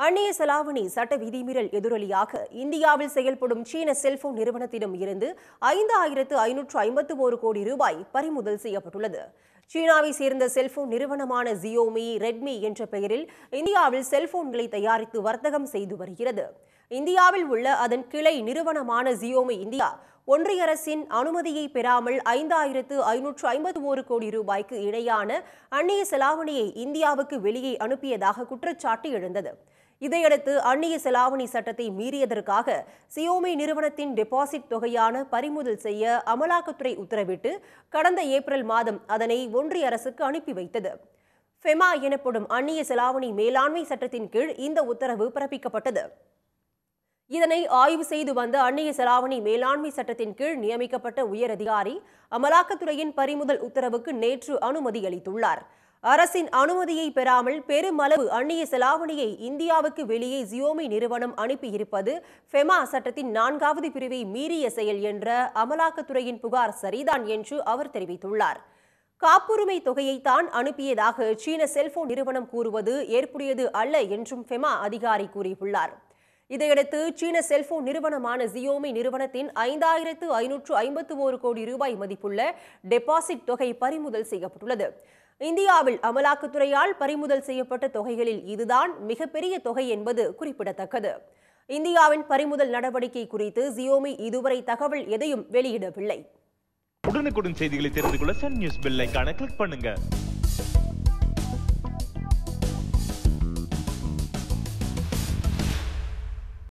அந்நிய செலாவணி சட்ட விதிமீறல் எதிரொலியாக இந்தியாவில் செயல்படும் சீன செல்போன் நிறுவனத்திடம் இருந்து ஐந்து ஆயிரத்து ஐநூற்று ஐம்பத்து ஒரு கோடி ரூபாய் பறிமுதல் செய்யப்பட்டுள்ளது சீனாவை சேர்ந்த செல்போன் நிறுவனமான ஜியோமி ரெட்மி என்ற பெயரில் இந்தியாவில் செல்போன்களை தயாரித்து வர்த்தகம் செய்து வருகிறது இந்தியாவில் உள்ள அதன் கிளை நிறுவனமான ஜியோமி இந்தியா ஒன்றிய அரசின் அனுமதியை பெறாமல் ஐந்தாயிரத்து ஐநூற்று ஐம்பத்து ஒரு கோடி ரூபாய்க்கு இணையான அந்நிய செலாவணியை இந்தியாவுக்கு வெளியே அனுப்பியதாக குற்றச்சாட்டு எழுந்தது இதையடுத்து அந்நிய செலாவணி சட்டத்தை மீறியதற்காக சியோமி நிறுவனத்தின் டெபாசிட் தொகையான பறிமுதல் செய்ய அமலாக்கத்துறை உத்தரவிட்டு கடந்த ஏப்ரல் மாதம் அதனை ஒன்றிய அரசுக்கு அனுப்பி வைத்தது ஃபெமா எனப்படும் அந்நிய செலாவணி மேலாண்மை சட்டத்தின் கீழ் இந்த உத்தரவு பிறப்பிக்கப்பட்டது இதனை ஆய்வு செய்து வந்த அந்நிய செலாவணி மேலாண்மை சட்டத்தின் கீழ் நியமிக்கப்பட்ட உயர் அதிகாரி அமலாக்கத்துறையின் பறிமுதல் உத்தரவுக்கு நேற்று அனுமதி அளித்துள்ளார் அரசின் அனுமதியை பெறாமல் பெருமளவு அந்நிய செலாவணியை இந்தியாவுக்கு வெளியே ஜியோமி நிறுவனம் அனுப்பியிருப்பது ஃபெமா சட்டத்தின் நான்காவது பிரிவை மீறிய செயல் என்ற அமலாக்கத்துறையின் புகார் சரிதான் என்று அவர் தெரிவித்துள்ளார் காப்புரிமை தொகையை தான் அனுப்பியதாக சீன செல்போன் நிறுவனம் கூறுவது ஏற்புடையது அல்ல என்றும் ஃபெமா அதிகாரி கூறியுள்ளார் இதையடுத்து சீன செல்போன் நிறுவனமான ஜியோமி நிறுவனத்தின் ஐந்தாயிரத்து ஐநூற்று ஐம்பத்து ஒரு கோடி ரூபாய் மதிப்புள்ள டெபாசிட் தொகை பறிமுதல் செய்யப்பட்டுள்ளது இந்தியாவில் அமலாக்கத்துறையால் பறிமுதல் செய்யப்பட்ட தொகைகளில் இதுதான் மிகப்பெரிய தொகை என்பது குறிப்பிடத்தக்கது இந்தியாவின் பறிமுதல் நடவடிக்கை குறித்து ஜியோமி இதுவரை தகவல் எதையும் வெளியிடவில்லை உடனுக்குடன் செய்திகளை தெரிந்து கொள்ள சன் நியூஸ் பெல் ஐகானை கிளிக் பண்ணுங்க